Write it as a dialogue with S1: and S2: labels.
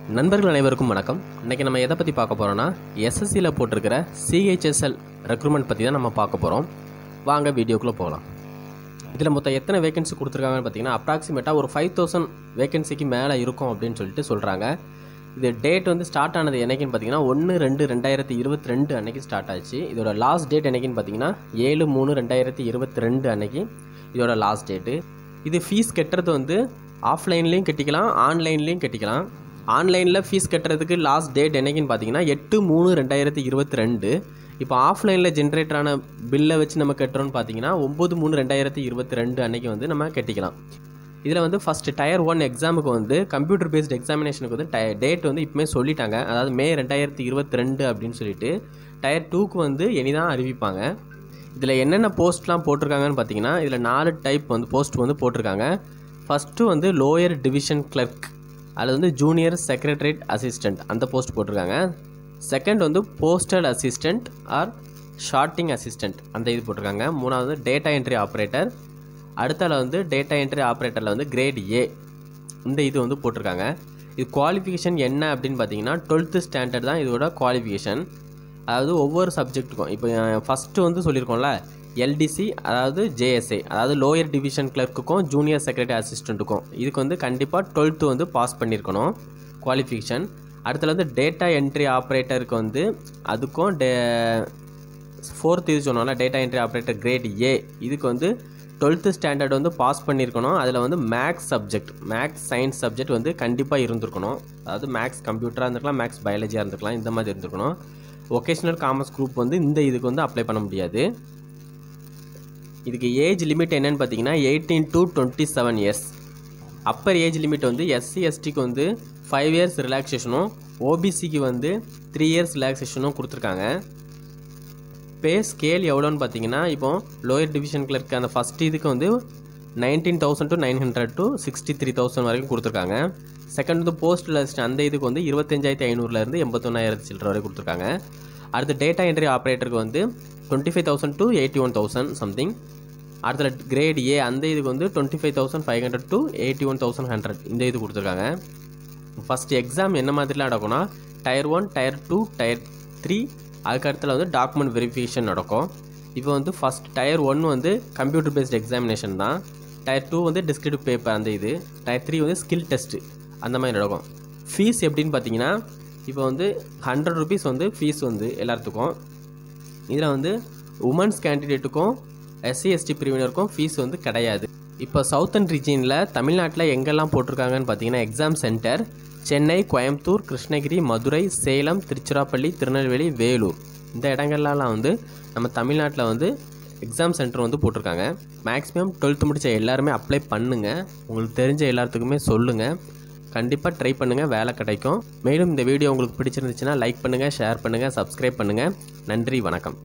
S1: நண்பர்கள் அனைவருக்கும் வணக்கம் இன்றைக்கி நம்ம எதை பற்றி பார்க்க போகிறோன்னா எஸ்எஸ்சியில் போட்டிருக்கிற சிஹெச்எஸ்எல் ரெக்ரூட்மெண்ட் பற்றி தான் நம்ம பார்க்க போகிறோம் வாங்க வீடியோக்குள்ளே போகலாம் இதில் மொத்தம் எத்தனை வேகன்சி கொடுத்துருக்காங்கன்னு பார்த்தீங்கன்னா அப்ராக்சிமேட்டாக ஒரு ஃபைவ் தௌசண்ட் வேகன்சிக்கு மேலே இருக்கும் அப்படின்னு சொல்லிட்டு சொல்கிறாங்க இது டேட் வந்து ஸ்டார்ட் ஆனது என்னைக்குன்னு பார்த்தீங்கன்னா ஒன்று ரெண்டு ரெண்டாயிரத்தி இருபத்தி ரெண்டு அன்னைக்கு ஸ்டார்ட் ஆச்சு இதோட லாஸ்ட் டேட் என்னைக்குன்னு பார்த்தீங்கன்னா ஏழு மூணு ரெண்டாயிரத்தி இருபத்தி ரெண்டு அன்னைக்கு இதோட லாஸ்ட் டேட்டு இது ஃபீஸ் கட்டுறது வந்து ஆஃப்லைன்லேயும் கட்டிக்கலாம் ஆன்லைன்லேயும் கட்டிக்கலாம் ஆன்லைனில் ஃபீஸ் கட்டுறதுக்கு லாஸ்ட் டேட் என்னைக்குன்னு பார்த்தீங்கன்னா எட்டு மூணு ரெண்டாயிரத்தி இருபத்தி ரெண்டு இப்போ ஆஃப்லைனில் ஜென்ரேட்டரான பில்லை வச்சு நம்ம கட்டுறோம்னு பார்த்தீங்கன்னா ஒம்பது மூணு ரெண்டாயிரத்தி இருபத்தி ரெண்டு அன்னைக்கு வந்து நம்ம கட்டிக்கலாம் இதில் வந்து ஃபஸ்ட்டு டயர் ஒன் எக்ஸாமுக்கு வந்து கம்ப்யூட்டர் பேஸ்ட் எக்ஸாமினேஷனுக்கு வந்து டய டேட் வந்து இப்போமே சொல்லிட்டாங்க அதாவது மே ரெண்டாயிரத்தி இருபத்தி ரெண்டு அப்படின்னு சொல்லிட்டு டயர் டூக்கு வந்து இனிதான் அறிவிப்பாங்க இதில் என்னென்ன போஸ்ட்லாம் போட்டிருக்காங்கன்னு பார்த்தீங்கன்னா இதில் நாலு டைப் வந்து போஸ்ட் வந்து போட்டிருக்காங்க ஃபஸ்ட்டு வந்து லோயர் டிவிஷன் கிளர்க் அதில் வந்து ஜூனியர் செக்ரட்டரியேட் அசிஸ்டண்ட் அந்த போஸ்ட் போட்டிருக்காங்க செகண்ட் வந்து postal assistant or sorting assistant அந்த இது போட்டிருக்காங்க மூணாவது டேட்டா என்ட்ரி ஆப்ரேட்டர் அடுத்தால வந்து டேட்டா என்ட்ரி ஆப்ரேட்டரில் வந்து கிரேட் ஏ இந்த இது வந்து போட்டிருக்காங்க இது குவாலிஃபிகேஷன் என்ன அப்படின்னு பார்த்தீங்கன்னா டுவெல்த்து ஸ்டாண்டர்ட் தான் இதோட குவாலிஃபிகேஷன் அதாவது ஒவ்வொரு சப்ஜெக்ட்டுக்கும் இப்போ ஃபஸ்ட்டு வந்து சொல்லியிருக்கோம்ல எல்டிசி அதாவது ஜேஎஸ்ஏ அதாவது லோயர் டிவிஷன் கிளர்க்குக்கும் ஜூனியர் செக்ரட்டரி அசிஸ்டண்ட்டுக்கும் இதுக்கு வந்து கண்டிப்பாக டுவெல்த்து வந்து பாஸ் பண்ணியிருக்கணும் குவாலிஃபிகேஷன் அடுத்தது வந்து டேட்டா என்ட்ரி ஆப்ரேட்டருக்கு வந்து அதுக்கும் டே ஃபோர்த் இது சொன்னோம்ல data entry operator grade A இதுக்கு வந்து டுவெல்த்து ஸ்டாண்டர்ட் வந்து பாஸ் பண்ணியிருக்கணும் அதில் வந்து maths subject maths science subject வந்து கண்டிப்பாக இருந்திருக்கணும் அதாவது மேக்ஸ் கம்ப்யூட்டராக இருந்திருக்கலாம் மேக்ஸ் பயாலஜியாக இருந்திருக்கலாம் இந்த மாதிரி இருந்திருக்கணும் ஒகேஷ்னல் காமர்ஸ் குரூப் வந்து இந்த இதுக்கு வந்து அப்ளை பண்ண முடியாது இதுக்கு ஏஜ் லிமிட் என்னன்னு பார்த்தீங்கன்னா eighteen to twenty seven years upper age limit வந்து எஸ்சி எஸ்டிக்கு வந்து ஃபைவ் இயர்ஸ் ரிலாக்ஸேஷனும் ஓபிசிக்கு வந்து த்ரீ இயர்ஸ் ரிலாக்ஸேஷனும் கொடுத்துருக்காங்க பே ஸ்கேல் எவ்வளோன்னு பார்த்தீங்கன்னா இப்போ லோயர் டிவிஷன் கிளர்க் அந்த ஃபஸ்ட் இதுக்கு வந்து nineteen thousand to nine hundred to sixty three thousand வரைக்கும் கொடுத்துருக்காங்க செகண்ட் வந்து போஸ்ட் லிஸ்ட் அந்த இதுக்கு வந்து இருபத்தஞ்சாயிரத்தி ஐநூறுலேருந்து எண்பத்தொன்னாயிரத்தி சில்லற வரை கொடுத்துருக்காங்க அடுத்து டேட்டா என்ட்ரி ஆப்ரேட்டருக்கு வந்து twenty five thousand to eighty one thousand something அடுத்த கிரேட் ஏ அந்த இதுக்கு வந்து twenty five thousand five hundred to eighty one thousand hundred இந்த இது கொடுத்துருக்காங்க ஃபஸ்ட் எக்ஸாம் என்ன மாதிரிலாம் நடக்கும்னா tier one tier two tier three அதுக்கு அடுத்துல வந்து டாக்குமெண்ட் வெரிஃபிகேஷன் நடக்கும் இப்போ வந்து ஃபஸ்ட் டயர் ஒன் வந்து கம்ப்யூட்டர் பேஸ்ட் எக்ஸாமினேஷன் தான் டயர் டூ வந்து டிஸ்கிரிப்டிவ் பேப்பர் அந்த இது டயர் த்ரீ வந்து ஸ்கில் டெஸ்ட்டு அந்த மாதிரி நடக்கும் ஃபீஸ் எப்படின்னு பார்த்தீங்கன்னா இப்போ வந்து ஹண்ட்ரட் ருபீஸ் வந்து ஃபீஸ் வந்து எல்லாத்துக்கும் இதில் வந்து உமன்ஸ் கேண்டிடேட்டுக்கும் எஸ்சி எஸ்டி பிரிவினருக்கும் ஃபீஸ் வந்து கிடையாது இப்போ சவுத்தன் ரீஜியனில் தமிழ்நாட்டில் எங்கெல்லாம் போட்டிருக்காங்கன்னு பார்த்தீங்கன்னா எக்ஸாம் சென்டர் சென்னை கோயம்புத்தூர் கிருஷ்ணகிரி மதுரை சேலம் திருச்சிராப்பள்ளி திருநெல்வேலி வேலூர் இந்த இடங்கள்லாம் வந்து நம்ம தமிழ்நாட்டில் வந்து எக்ஸாம் சென்டர் வந்து போட்டிருக்காங்க மேக்ஸிமம் டுவெல்த்து முடித்த எல்லாருமே அப்ளை பண்ணுங்கள் உங்களுக்கு தெரிஞ்ச எல்லாத்துக்குமே சொல்லுங்கள் கண்டிப்பாக ட்ரை பண்ணுங்கள் வேலை கிடைக்கும் மேலும் இந்த வீடியோ உங்களுக்கு பிடிச்சிருந்துச்சுன்னா லைக் பண்ணுங்கள் ஷேர் பண்ணுங்கள் சப்ஸ்கிரைப் பண்ணுங்கள் நன்றி வணக்கம்